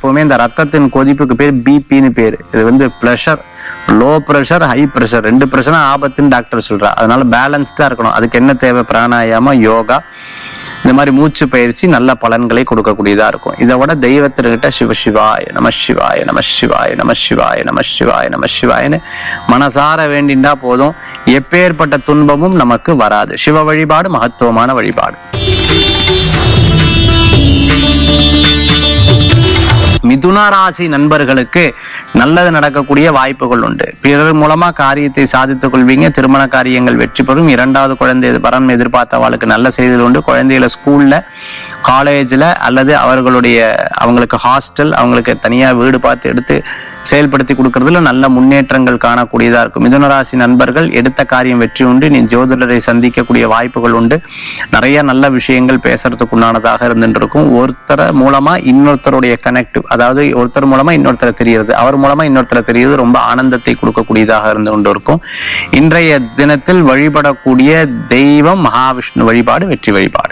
எப்பவுமே இந்த ரத்தத்தின் கொதிப்புக்கு பேர் பிபின்னு பேர் இது வந்து pressure low pressure high pressure ரெண்டு ப்ரெஷரும் ஆபத்துன்னு டாக்டர் சொல்றா அதனால பேலன்ஸ்டா இருக்கணும் அதுக்கு என்ன தேவை பிராணாயாமம் யோகா இந்த மாதிரி மூச்சு பயிற்சி நல்ல பலன்களை கொடுக்கக்கூடியதா இருக்கும் இதை விட தெய்வத்திற்கிட்ட சிவ சிவாய நம சிவாய நம சிவாய நம சிவாய நம சிவாய நம சிவாயன்னு மனசார வேண்டிண்டா போதும் எப்பேற்பட்ட துன்பமும் நமக்கு வராது சிவ வழிபாடு மகத்துவமான வழிபாடு மிதுன ராசி நண்பர்களுக்கு நல்லது நடக்கக்கூடிய வாய்ப்புகள் உண்டு பிறர் மூலமா காரியத்தை சாதித்துக் கொள்வீங்க திருமண காரியங்கள் வெற்றி பெறும் இரண்டாவது குழந்தை பரம் எதிர்பார்த்தவாளுக்கு நல்ல செய்திகள் உண்டு குழந்தைகளை ஸ்கூல்ல காலேஜ்ல அல்லது அவர்களுடைய அவங்களுக்கு ஹாஸ்டல் அவங்களுக்கு தனியா வீடு பார்த்து எடுத்து செயல்படுத்தி கொடுக்கறதுல நல்ல முன்னேற்றங்கள் காணக்கூடியதா இருக்கும் மிதுன ராசி நண்பர்கள் எடுத்த காரியம் வெற்றி உண்டு நீ ஜோதிடரை சந்திக்கக்கூடிய வாய்ப்புகள் உண்டு நிறைய நல்ல விஷயங்கள் பேசுறதுக்கு உண்டானதாக இருந்துட்டு இருக்கும் ஒருத்தர் மூலமா இன்னொருத்தருடைய கனெக்ட் அதாவது ஒருத்தர் மூலமா இன்னொருத்தர் தெரியுது அவர் மூலமா இன்னொருத்தர் தெரியுது ரொம்ப ஆனந்தத்தை கொடுக்கக்கூடியதாக இருந்து கொண்டு இருக்கும் இன்றைய தினத்தில் வழிபடக்கூடிய தெய்வம் மகாவிஷ்ணு வழிபாடு வெற்றி வழிபாடு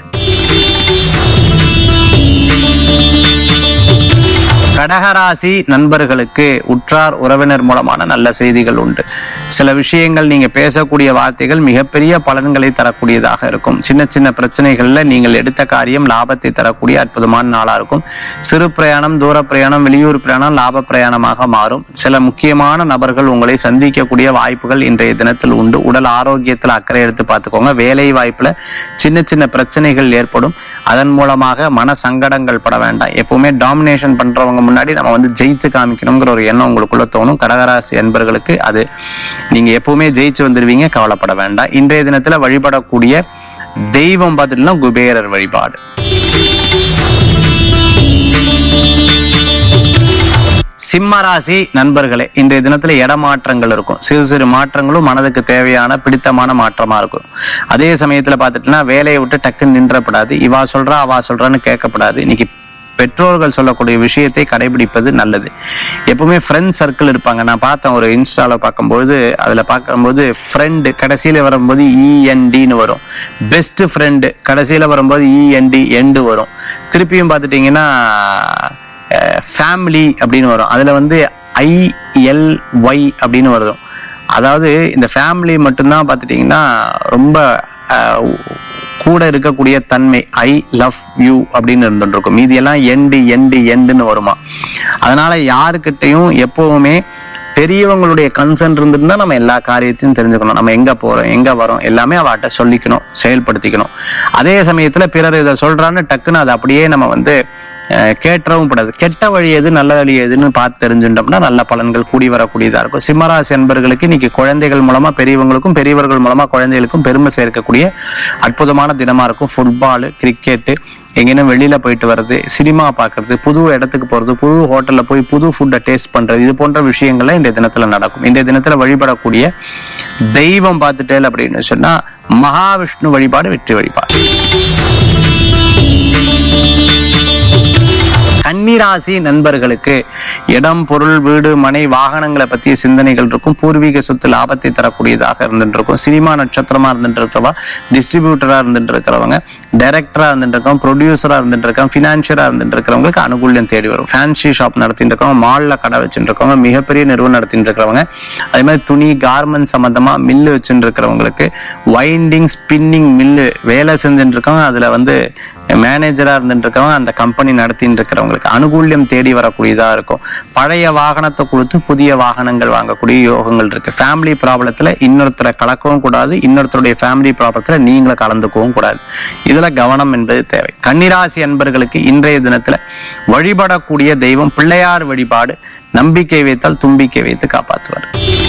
கடகராசி நண்பர்களுக்கு உற்றார் உறவினர் மூலமான நல்ல செய்திகள் உண்டு சில விஷயங்கள் நீங்க பேசக்கூடிய வார்த்தைகள் மிகப்பெரிய பலன்களை தரக்கூடியதாக இருக்கும் சின்ன சின்ன பிரச்சனைகள்ல நீங்கள் எடுத்த காரியம் லாபத்தை தரக்கூடிய அற்புதமான நாளா இருக்கும் சிறு பிரயாணம் தூர பிரயாணம் வெளியூர் பிரயாணம் லாப பிரயாணமாக மாறும் சில முக்கியமான நபர்கள் உங்களை சந்திக்கக்கூடிய வாய்ப்புகள் இன்றைய தினத்தில் உண்டு உடல் ஆரோக்கியத்தில் அக்கறை எடுத்து பார்த்துக்கோங்க வேலை வாய்ப்புல சின்ன சின்ன பிரச்சனைகள் ஏற்படும் அதன் மூலமாக மன சங்கடங்கள் பட வேண்டாம் எப்பவுமே டாமினேஷன் பண்றவங்க முன்னாடி நம்ம வந்து ஜெயித்து காமிக்கணுங்கிற ஒரு எண்ணம் உங்களுக்குள்ள தோணும் கடகராசி என்பர்களுக்கு அது நீங்க எப்பவுமே ஜெயிச்சு வந்துடுவீங்க கவலைப்பட வேண்டாம் இன்றைய தினத்துல வழிபடக்கூடிய தெய்வம் பார்த்துட்டுனா குபேரர் வழிபாடு சிம்ம ராசி நண்பர்களே இன்றைய தினத்துல இடமாற்றங்கள் இருக்கும் சிறு சிறு மாற்றங்களும் மனதுக்கு தேவையான பிடித்தமான மாற்றமா இருக்கும் அதே சமயத்துல பார்த்துட்டுனா வேலையை விட்டு டக்குன்னு நின்றப்படாது இவா சொல்றா அவா சொல்றான்னு கேட்கப்படாது இன்னைக்கு பெற்றோர்கள் சொல்லக்கூடிய விஷயத்தை கடைபிடிப்பது நல்லது எப்பவுமே ஃப்ரெண்ட் சர்க்கிள் இருப்பாங்க நான் பார்த்தேன் ஒரு இன்ஸ்டால பார்க்கும்போது அதுல பார்க்கும்போது ஃப்ரெண்டு கடைசியில வரும்போது இஎன்டின்னு வரும் பெஸ்ட் ஃப்ரெண்டு கடைசியில வரும்போது இஎன்டி எண்டு வரும் திருப்பியும் பார்த்துட்டீங்கன்னா ஃபேமிலி அப்படின்னு வரும் அதுல வந்து ஐஎல்ஒய் அப்படின்னு வரும் அதாவது இந்த ஃபேமிலி மட்டும்தான் பார்த்துட்டீங்கன்னா ரொம்ப அஹ், கூட இருக்கக்கூடிய தன்மை ஐ லவ் யூ அப்படின்னு இருந்துட்டு இருக்கும் மீதி எல்லாம் எண்டு எண்டு எண்டுன்னு வருமா அதனால யாருக்கிட்டையும் எப்பவுமே பெரியவங்களுடைய கன்சர்ன் இருந்திருந்தா நம்ம எல்லா காரியத்தையும் தெரிஞ்சுக்கணும் நம்ம எங்க போறோம் எங்க வரோம் எல்லாமே அவட்ட சொல்லிக்கணும் செயல்படுத்திக்கணும் அதே சமயத்துல பிறர் இதை சொல்றான்னு டக்குன்னு அதை அப்படியே நம்ம வந்து அஹ், கேட்டவும் கூடாது கெட்ட வழி எது நல்ல வழி எதுன்னு பார்த்து தெரிஞ்சுட்டோம்னா நல்ல பலன்கள் கூடி வரக்கூடியதா இருக்கும் சிம்மராசி என்பர்களுக்கு இன்னைக்கு குழந்தைகள் மூலமா பெரியவங்களுக்கும் பெரியவர்கள் மூலமா குழந்தைகளுக்கும் பெருமை சேர்க்கக்கூடிய அற்புதமான தினமா இருக்கும் ஃபுட்பால் கிரிக்கெட்டு எங்கேயும் வெளியில போயிட்டு வர்றது சினிமா பார்க்கிறது புது இடத்துக்கு போறது புது ஹோட்டல்ல போய் புது ஃபுட்டை டேஸ்ட் பண்றது இது போன்ற விஷயங்கள்லாம் இந்த தினத்துல நடக்கும் இந்த தினத்துல வழிபடக்கூடிய தெய்வம் பார்த்துட்டேல் அப்படின்னு சொன்னா மகாவிஷ்ணு வழிபாடு வெற்றி வழிபாடு கன்னிராசி நண்பர்களுக்கு இடம் பொருள் வீடு மனை வாகனங்களை பத்திய சிந்தனைகள் இருக்கும் பூர்வீக சொத்து லாபத்தை தரக்கூடியதாக இருந்துட்டு இருக்கும் சினிமா நட்சத்திரமா இருந்துட்டு இருக்கிறவா டிஸ்ட்ரிபியூட்டரா இருந்துட்டு இருக்கிறவங்க டைரக்டரா இருந்துட்டு இருக்கோம் ப்ரொடியூசரா இருந்துட்டு இருக்கோம் பினான்சியரா இருந்துட்டு இருக்கிறவங்களுக்கு அனுகூல்யம் தேடி வரும் ஃபேன்சி ஷாப் நடத்திட்டு இருக்கவங்க மால்ல கடை வச்சுட்டு இருக்கவங்க மிகப்பெரிய நிறுவனம் நடத்திட்டு இருக்கிறவங்க அதே மாதிரி துணி கார்மெண்ட் சம்பந்தமா மில்லு வச்சுட்டு இருக்கிறவங்களுக்கு வைண்டிங் ஸ்பின்னிங் மில்லு வேலை செஞ்சுட்டு இருக்கவங்க அதுல வந்து மேனேஜரா இருந்துட்டு இருக்கவங்க அந்த கம்பெனி நடத்திட்டு இருக்கிறவங்களுக்கு அனுகூல்யம் தேடி வரக்கூடியதா இருக்கும் பழைய வாகனத்தை கொடுத்து புதிய வாகனங்கள் வாங்கக்கூடிய யோகங்கள் இருக்கு ஃபேமிலி ப்ராப்ளத்துல இன்னொருத்தரை கலக்கவும் கூடாது இன்னொருத்தருடைய ஃபேமிலி ப்ராப்ளத்துல நீங்களும் கலந்துக்கவும் கூடாது இதுல கவனம் என்பது தேவை கன்னிராசி அன்பர்களுக்கு இன்றைய தினத்துல வழிபடக்கூடிய தெய்வம் பிள்ளையார் வழிபாடு நம்பிக்கை வைத்தால் தும்பிக்கை வைத்து காப்பாற்றுவார்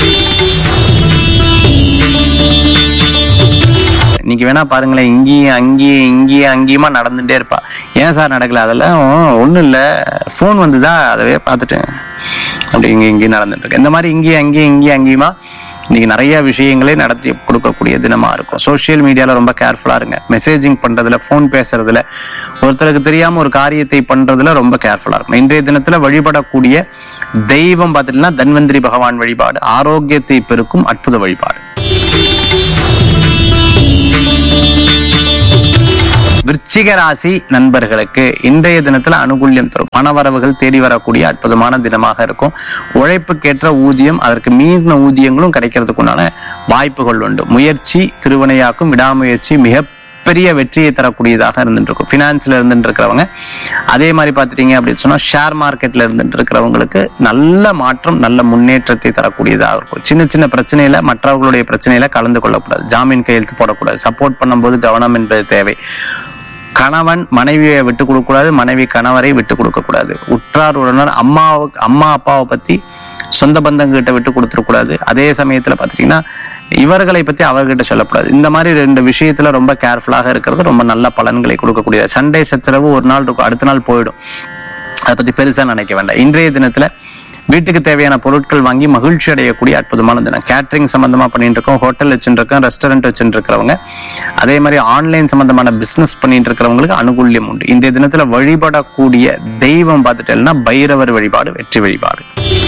இன்னைக்கு வேணா பாருங்களேன் இங்கேயும் அங்கேயும் இங்கேயும் அங்கேயுமா நடந்துட்டே இருப்பா ஏன் சார் நடக்கல அதெல்லாம் ஒன்றும் இல்லை ஃபோன் வந்துதா அதவே பார்த்துட்டேன் அப்படி இங்கே இங்கேயும் நடந்துட்டு இருக்கு இந்த மாதிரி இங்கேயும் அங்கேயும் இங்கேயும் அங்கேயுமா இன்னைக்கு நிறைய விஷயங்களே நடத்தி கொடுக்கக்கூடிய தினமா இருக்கும் சோஷியல் மீடியால ரொம்ப கேர்ஃபுல்லா இருங்க மெசேஜிங் பண்றதுல ஃபோன் பேசுறதுல ஒருத்தருக்கு தெரியாம ஒரு காரியத்தை பண்றதுல ரொம்ப கேர்ஃபுல்லா இருக்கும் இன்றைய தினத்துல வழிபடக்கூடிய தெய்வம் பார்த்துட்டுனா தன்வந்திரி பகவான் வழிபாடு ஆரோக்கியத்தை பெருக்கும் அற்புத வழிபாடு விருச்சிக ராசி நண்பர்களுக்கு இன்றைய தினத்துல அனுகூல்யம் தரும் பணவரவுகள் தேடி வரக்கூடிய அற்புதமான தினமாக இருக்கும் உழைப்புக்கேற்ற ஊதியம் அதற்கு மீறின ஊதியங்களும் கிடைக்கிறதுக்கு உண்டான வாய்ப்புகள் உண்டு முயற்சி திருவினையாக்கும் விடாமுயற்சி மிக பெரிய வெற்றியை தரக்கூடியதாக இருந்துட்டு இருக்கும் பினான்ஸ்ல இருந்துட்டு இருக்கிறவங்க அதே மாதிரி பார்த்துட்டீங்க அப்படின்னு சொன்னா ஷேர் மார்க்கெட்ல இருந்துட்டு இருக்கிறவங்களுக்கு நல்ல மாற்றம் நல்ல முன்னேற்றத்தை தரக்கூடியதாக இருக்கும் சின்ன சின்ன பிரச்சனையில மற்றவர்களுடைய பிரச்சனையில கலந்து கொள்ளக்கூடாது ஜாமீன் கையெழுத்து போடக்கூடாது சப்போர்ட் பண்ணும்போது கவனம் என்பது தேவை கணவன் மனைவியை விட்டு கொடுக்க கூடாது மனைவி கணவரை விட்டு கொடுக்க கூடாது உற்றார் உறவினர் அம்மாவுக்கு அம்மா அப்பாவை பத்தி சொந்த பந்தங்கிட்ட விட்டு கொடுத்துடக் கூடாது அதே சமயத்துல பாத்தீங்கன்னா இவர்களை பத்தி அவர்கிட்ட சொல்லக்கூடாது இந்த மாதிரி ரெண்டு விஷயத்துல ரொம்ப கேர்ஃபுல்லாக இருக்கிறது ரொம்ப நல்ல பலன்களை கொடுக்கக்கூடியது சண்டை சச்சரவு ஒரு நாள் இருக்கும் அடுத்த நாள் போயிடும் அதை பத்தி பெருசா நினைக்க வேண்டாம் இன்றைய தினத்துல வீட்டுக்கு தேவையான பொருட்கள் வாங்கி மகிழ்ச்சி அடையக்கூடிய அற்புதமான தினம் கேட்டரிங் சம்பந்தமா பண்ணிட்டு இருக்கோம் ஹோட்டல் வச்சுட்டு இருக்கோம் ரெஸ்டாரண்ட் வச்சுட்டு இருக்கிறவங்க அதே மாதிரி ஆன்லைன் சம்பந்தமான பிசினஸ் பண்ணிட்டு இருக்கிறவங்களுக்கு அனுகூல்யம் உண்டு இன்றைய தினத்துல வழிபடக்கூடிய தெய்வம் பார்த்துட்டேன்னா பைரவர் வழிபாடு வெற்றி வழிபாடு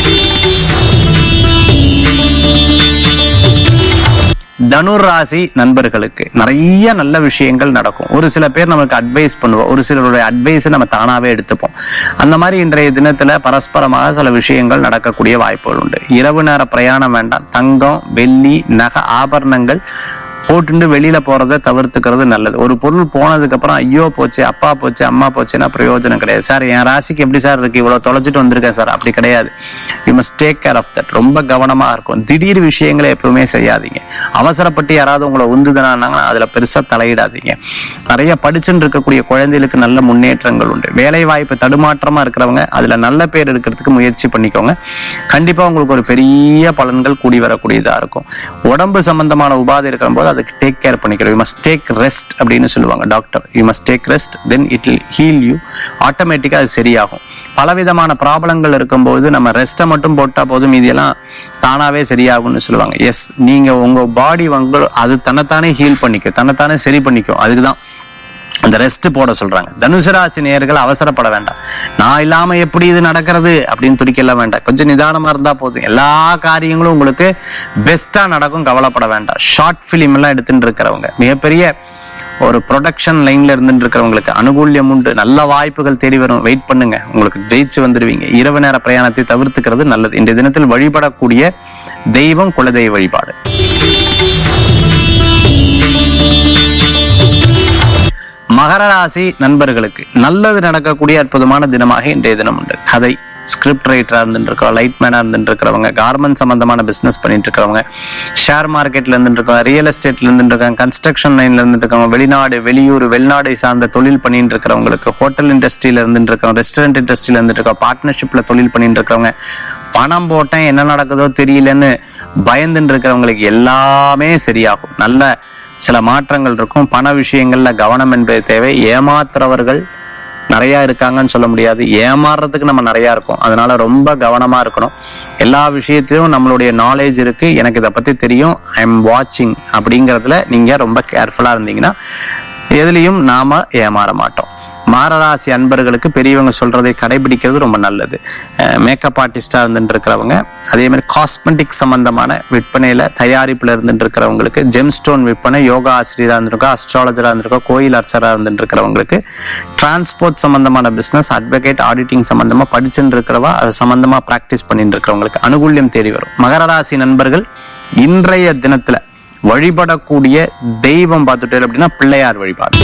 தனுர் ராசி நண்பர்களுக்கு நிறைய நல்ல விஷயங்கள் நடக்கும் ஒரு சில பேர் நமக்கு அட்வைஸ் பண்ணுவோம் ஒரு சிலருடைய அட்வைஸை நம்ம தானாவே எடுத்துப்போம் அந்த மாதிரி இன்றைய தினத்துல பரஸ்பரமாக சில விஷயங்கள் நடக்கக்கூடிய வாய்ப்புகள் உண்டு இரவு நேர பிரயாணம் வேண்டாம் தங்கம் வெள்ளி நகை ஆபரணங்கள் போட்டுட்டு வெளியில போறதை தவிர்த்துக்கிறது நல்லது ஒரு பொருள் போனதுக்கு அப்புறம் ஐயோ போச்சு அப்பா போச்சு அம்மா போச்சுன்னா பிரயோஜனம் கிடையாது சார் என் ராசிக்கு எப்படி சார் இருக்கு இவ்வளவு தொலைச்சிட்டு வந்திருக்கேன் சார் அப்படி கிடையாது you must take care of that ரொம்ப கவனமா இருக்கும் திடீர் விஷயங்களை எப்பவுமே செய்யாதீங்க அவசரப்பட்டு யாராவது உங்களை உந்துதுனாங்கன்னா அதுல பெருசா தலையிடாதீங்க நிறைய படிச்சுட்டு இருக்கக்கூடிய குழந்தைகளுக்கு நல்ல முன்னேற்றங்கள் உண்டு வேலை வாய்ப்பு தடுமாற்றமா இருக்கிறவங்க அதுல நல்ல பேர் எடுக்கிறதுக்கு முயற்சி பண்ணிக்கோங்க கண்டிப்பா உங்களுக்கு ஒரு பெரிய பலன்கள் கூடி வரக்கூடியதா இருக்கும் உடம்பு சம்பந்தமான உபாதை இருக்கிற போது அதுக்கு டேக் கேர் பண்ணிக்கிறோம் யூ மஸ்ட் டேக் ரெஸ்ட் அப்படின்னு சொல்லுவாங்க doctor you must take rest then it will heal you ஆட்டோமேட்டிக்கா அது சரியாகும் பலவிதமான ப்ராப்ளங்கள் இருக்கும்போது நம்ம ரெஸ்ட்டை மட்டும் போட்டா போதும் மீதியெல்லாம் தானாவே சரியாகும்னு சொல்லுவாங்க எஸ் நீங்க உங்க பாடி வந்து அது தன்னைத்தானே ஹீல் பண்ணிக்கும் தன்னைத்தானே சரி பண்ணிக்கும் அதுக்குதான் அந்த ரெஸ்ட் போட சொல்றாங்க தனுசு ராசி நேயர்கள் அவசரப்பட வேண்டாம் நான் இல்லாம எப்படி இது நடக்கிறது அப்படின்னு துடிக்கல வேண்டாம் கொஞ்சம் நிதானமா இருந்தா போதும் எல்லா காரியங்களும் உங்களுக்கு பெஸ்டா நடக்கும் கவலைப்பட வேண்டாம் ஷார்ட் பிலிம் எல்லாம் எடுத்துட்டு இருக்கிறவங்க மிகப்பெரிய ஒரு ப்ரொடக்ஷன் லைன்ல இருந்துட்டு இருக்கிறவங்களுக்கு அனுகூல்யம் உண்டு நல்ல வாய்ப்புகள் தேடி வரும் வெயிட் பண்ணுங்க உங்களுக்கு ஜெயிச்சு வந்துடுவீங்க இரவு நேர பிரயாணத்தை தவிர்த்துக்கிறது நல்லது இன்றைய தினத்தில் வழிபடக்கூடிய தெய்வம் குலதெய்வ வழிபாடு மகர ராசி நண்பர்களுக்கு நல்லது நடக்கக்கூடிய அற்புதமான தினமாக இன்றைய தினம் உண்டு கதை ஸ்கிரிப்ட் ரைட்டரா இருந்துட்டு இருக்கோம் லைட் மேனா இருந்துட்டு இருக்கிறவங்க கார்மெண்ட் சம்பந்தமான பிசினஸ் பண்ணிட்டு இருக்கிறவங்க ஷேர் மார்க்கெட்ல இருந்துட்டு இருக்கவங்க ரியல் எஸ்டேட்ல இருந்துட்டு இருக்காங்க கன்ஸ்ட்ரக்ஷன் லைன்ல இருந்துட்டு இருக்கவங்க வெளிநாடு வெளியூர் வெளிநாடை சார்ந்த தொழில் பண்ணிட்டு இருக்கிறவங்களுக்கு ஹோட்டல் இண்டஸ்ட்ரியில இருந்துட்டு இருக்கவங்க ரெஸ்டாரண்ட் இண்டஸ்ட்ரியில இருந்துட்டு இருக்கவங்க பார்ட்னர்ஷிப்ல தொழில் பண்ணிட்டு இருக்கிறவங்க பணம் போட்டேன் என்ன நடக்குதோ தெரியலன்னு பயந்துட்டு இருக்கிறவங்களுக்கு எல்லாமே சரியாகும் நல்ல சில மாற்றங்கள் இருக்கும் பண விஷயங்கள்ல கவனம் என்பது தேவை ஏமாத்துறவர்கள் நிறைய இருக்காங்கன்னு சொல்ல முடியாது ஏமாறுறதுக்கு நம்ம நிறைய இருக்கோம் அதனால ரொம்ப கவனமா இருக்கணும் எல்லா விஷயத்திலும் நம்மளுடைய நாலேஜ் இருக்கு எனக்கு இதை பத்தி தெரியும் ஐ எம் வாட்சிங் அப்படிங்கறதுல நீங்க ரொம்ப கேர்ஃபுல்லா இருந்தீங்கன்னா எதுலயும் நாம ஏமாற மாட்டோம் மாரராசி அன்பர்களுக்கு பெரியவங்க சொல்றதை கடைபிடிக்கிறது ரொம்ப நல்லது மேக்கப் ஆர்டிஸ்டா இருந்துட்டு இருக்கிறவங்க அதே மாதிரி காஸ்மெட்டிக் சம்பந்தமான விற்பனையில தயாரிப்புல இருந்துட்டு இருக்கிறவங்களுக்கு ஜெம் ஸ்டோன் விற்பனை யோகா ஆசிரியரா இருந்திருக்கோம் அஸ்ட்ராலஜரா இருந்திருக்கோம் கோயில் அர்ச்சரா இருந்துட்டு இருக்கிறவங்களுக்கு டிரான்ஸ்போர்ட் சம்பந்தமான பிசினஸ் அட்வொகேட் ஆடிட்டிங் சம்பந்தமா படிச்சுட்டு இருக்கிறவா அது சம்பந்தமா பிராக்டிஸ் பண்ணிட்டு இருக்கிறவங்களுக்கு அனுகூல்யம் தேடி வரும் மகர ராசி நண்பர்கள் இன்றைய தினத்துல வழிபடக்கூடிய தெய்வம் பார்த்துட்டு அப்படின்னா பிள்ளையார் வழிபாடு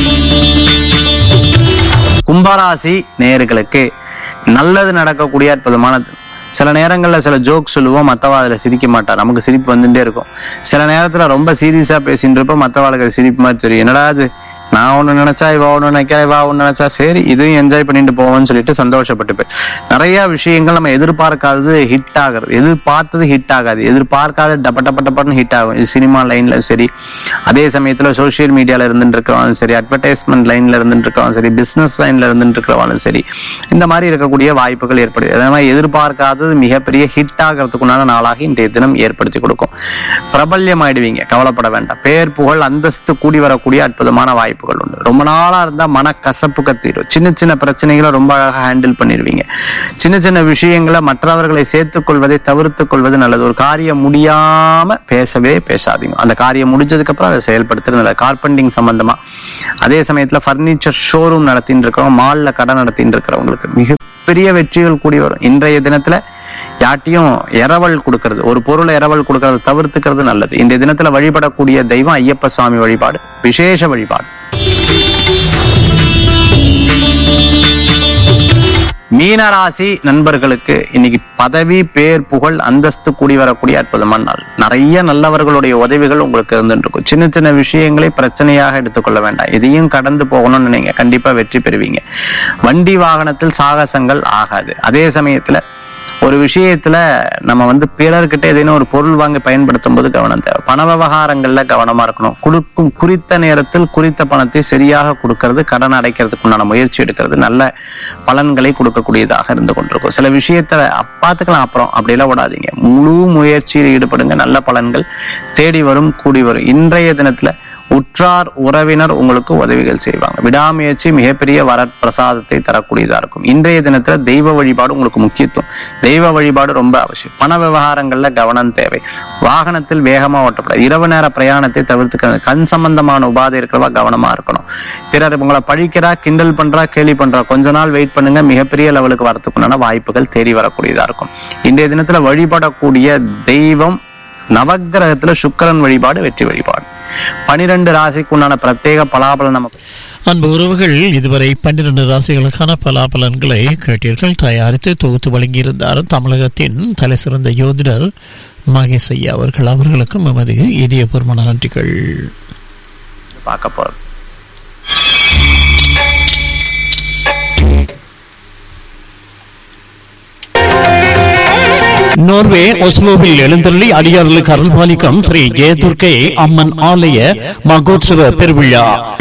கும்பராசி நேயர்களுக்கு நல்லது நடக்கக்கூடிய அற்புதமான சில நேரங்கள்ல சில ஜோக் சொல்லுவோம் மத்தவா அதுல சிரிக்க மாட்டா நமக்கு சிரிப்பு வந்துட்டே இருக்கும் சில நேரத்துல ரொம்ப சீரியஸா பேசிட்டு இருப்போம் மத்தவாளுக்கு அது சிரிப்பு மாதிரி தெரியும் என்னடா அது நான் ஒண்ணு நினைச்சா இவ ஒண்ணு நினைக்கா இவ ஒண்ணு நினைச்சா சரி இதையும் என்ஜாய் பண்ணிட்டு போவோம்னு சொல்லிட்டு சந்தோஷப்பட்டு போய் நிறைய விஷயங்கள் நம்ம எதிர்பார்க்காதது ஹிட் ஆகுறது எதிர்பார்த்தது ஹிட் ஆகாது எதிர்பார்க்காத டப்ப டப்ப டப்பன்னு ஹிட் ஆகும் இது சினிமா லைன்ல சரி அதே சமயத்துல சோசியல் மீடியால இருந்துட்டு இருக்கிறவங்க சரி அட்வர்டைஸ்மெண்ட் லைன்ல இருந்துட்டு இருக்கிறவங்க சரி பிசினஸ் லைன்ல இருந்துட்டு இருக்கிறவங்களும் சரி இந்த மாதிரி இருக்கக்கூடிய வாய்ப்புகள் ஏற்படுது அதே மாதிரி எதிர்பார்க்காதது மிகப்பெரிய ஹிட் ஆகிறதுக்குண்டான நாளாக இன்றைய தினம் ஏற்படுத்தி கொடுக்கும் பிரபல்யம் ஆயிடுவீங்க கவலைப்பட வேண்டாம் பேர் புகழ் அந்தஸ்து கூடி வரக்கூடிய அற்புதமான வாய்ப்புகள் வாய்ப்புகள் உண்டு ரொம்ப நாளா இருந்தா மனக்கசப்புக்கு தீரும் சின்ன சின்ன பிரச்சனைகளை ரொம்ப அழகா ஹேண்டில் பண்ணிடுவீங்க சின்ன சின்ன விஷயங்களை மற்றவர்களை சேர்த்துக் கொள்வதை தவிர்த்துக் கொள்வது நல்லது ஒரு காரியம் முடியாம பேசவே பேசாதீங்க அந்த காரியம் முடிஞ்சதுக்கு அப்புறம் அதை செயல்படுத்துறது நல்லது கார்பெண்டிங் சம்பந்தமா அதே சமயத்துல பர்னிச்சர் ஷோரூம் நடத்தின்னு இருக்கிறவங்க மால்ல கடை நடத்தின்னு இருக்கிறவங்களுக்கு மிகப்பெரிய வெற்றிகள் கூடி வரும் இன்றைய தினத்துல யார்ட்டையும் இரவல் கொடுக்கறது ஒரு பொருளை இரவல் கொடுக்கறத தவிர்த்துக்கிறது நல்லது இந்த தினத்துல வழிபடக்கூடிய தெய்வம் ஐயப்ப சுவாமி வழிபாடு விசேஷ வழிபாடு மீனராசி நண்பர்களுக்கு இன்னைக்கு பதவி பேர் புகழ் அந்தஸ்து கூடி வரக்கூடிய அற்புதமான நாள் நிறைய நல்லவர்களுடைய உதவிகள் உங்களுக்கு இருந்துட்டு இருக்கும் சின்ன சின்ன விஷயங்களை பிரச்சனையாக எடுத்துக்கொள்ள வேண்டாம் இதையும் கடந்து போகணும்னு நினைங்க கண்டிப்பா வெற்றி பெறுவீங்க வண்டி வாகனத்தில் சாகசங்கள் ஆகாது அதே சமயத்துல ஒரு விஷயத்துல நம்ம வந்து பிறர்கிட்ட ஏதேனும் ஒரு பொருள் வாங்கி பயன்படுத்தும் போது கவனம் தேவை பண விவகாரங்கள்ல கவனமா இருக்கணும் கொடுக்கும் குறித்த நேரத்தில் குறித்த பணத்தை சரியாக கொடுக்கறது கடன் அடைக்கிறதுக்கு உண்டான முயற்சி எடுக்கிறது நல்ல பலன்களை கொடுக்கக்கூடியதாக இருந்து கொண்டிருக்கும் சில விஷயத்த பார்த்துக்கலாம் அப்புறம் அப்படியெல்லாம் விடாதீங்க முழு முயற்சியில் ஈடுபடுங்க நல்ல பலன்கள் தேடி வரும் கூடி வரும் இன்றைய தினத்துல உற்றார் உறவினர் உங்களுக்கு உதவிகள் செய்வாங்க விடாமுயற்சி மிகப்பெரிய வரப்பிரசாதத்தை தரக்கூடியதா இருக்கும் இன்றைய தினத்துல தெய்வ வழிபாடு உங்களுக்கு முக்கியத்துவம் தெய்வ வழிபாடு ரொம்ப அவசியம் பண விவகாரங்கள்ல கவனம் தேவை வாகனத்தில் வேகமா ஓட்டப்படாது இரவு நேர பிரயாணத்தை தவிர்த்துக்கிறது கண் சம்பந்தமான உபாதை இருக்கிறவா கவனமா இருக்கணும் பிறர் உங்களை பழிக்கிறா கிண்டல் பண்றா கேலி பண்றா கொஞ்ச நாள் வெயிட் பண்ணுங்க மிகப்பெரிய லெவலுக்கு வரத்துக்குண்டான வாய்ப்புகள் தேடி வரக்கூடியதா இருக்கும் இன்றைய தினத்துல வழிபடக்கூடிய தெய்வம் நவக்கிரகத்துல சுக்கிரன் வழிபாடு வெற்றி வழிபாடு பனிரெண்டு ராசிக்கு உண்டான பிரத்யேக பலாபலம் நம்ம அன்பு உறவுகள் இதுவரை பன்னிரண்டு ராசிகளுக்கான பலாபலன்களை கேட்டீர்கள் தயாரித்து தொகுத்து வழங்கியிருந்தார் தமிழகத்தின் தலை சிறந்த யோதிடர் மகேஷ் ஐயா அவர்கள் அவர்களுக்கும் எமது இதயபூர்வமான நன்றிகள் பார்க்க போறோம் நோர்வே ஒஸ்லோவில் எழுந்தள்ளி அடியார்களுக்கு அருள்பாலிக்கும் ஸ்ரீ ஜெயதுர்க்கை அம்மன் ஆலய மகோத்சவ பெருவிழா